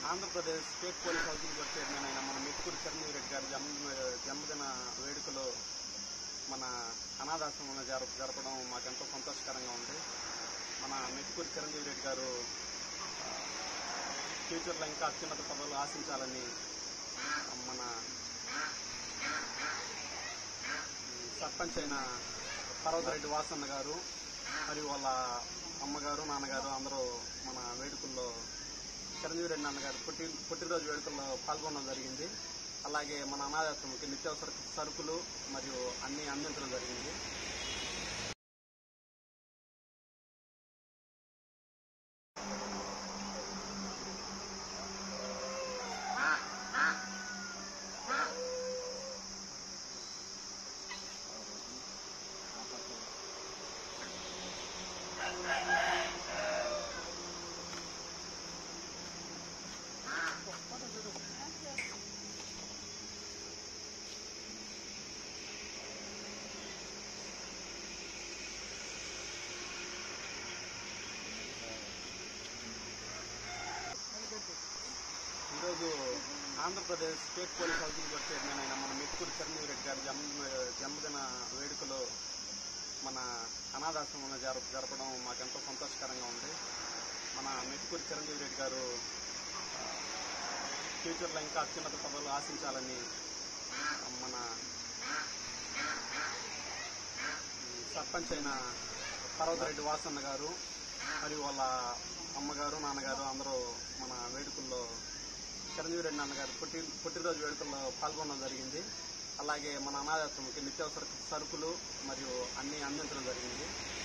Andhra Pradesh state police housing board chairman అయిన మన మెట్కూరు చిరంజీవి రెడ్డి గారి జన్మ జన్మదిన వేడుకలో మన అనాథాశ్రమంలో జర జరపడం మాకెంతో సంతోషకరంగా ఉంది మన మెట్కూరు చిరంజీవి రెడ్డి గారు ఆ, ఫ్యూచర్లో ఇంకా అత్యున్నత పదవులు ఆశించాలని మన సర్పంచ్ అయిన పర్వతరెడ్డి వాసన్న గారు మరియు వాళ్ళ అమ్మగారు నాన్నగారు అందరూ మన వేడుకల్లో చిరంజీవి రెడ్డి నాన్నగారు పుట్టి పుట్టినరోజు వేడుకల్లో పాల్గొనడం జరిగింది అలాగే మన అనాథాశ్రమంకి నిత్యావసర సరుకులు మరియు అన్ని అందించడం జరిగింది ఈరోజు Andhra Pradesh state police housing board chairman అయిన మన మెట్కూరు చిరంజీవి రెడ్డి గారి జన్మ జన్మదిన వేడుకలో మన అనాథాశ్రమంలో జర జరపడం మాకెంతో సంతోషకరంగా ఉంది మన మెట్కూరు చిరంజీవి రెడ్డి గారు ఆ, ఫ్యూచర్లో ఇంకా అత్యున్నత పదవులు ఆశించాలని మన సర్పంచ్ అయిన పర్వతరెడ్డి వాసన్న గారు మరియు వాళ్ళ అమ్మగారు నాన్నగారు అందరూ మన వేడుకల్లో చిరంజీవి రెడ్డి నాన్నగారు పుట్టి పుట్టినరోజు వేడుకల్లో పాల్గొనడం జరిగింది అలాగే మన అనాథాశ్రమంకి నిత్యావసర సరుకులు మరియు అన్ని అందించడం జరిగింది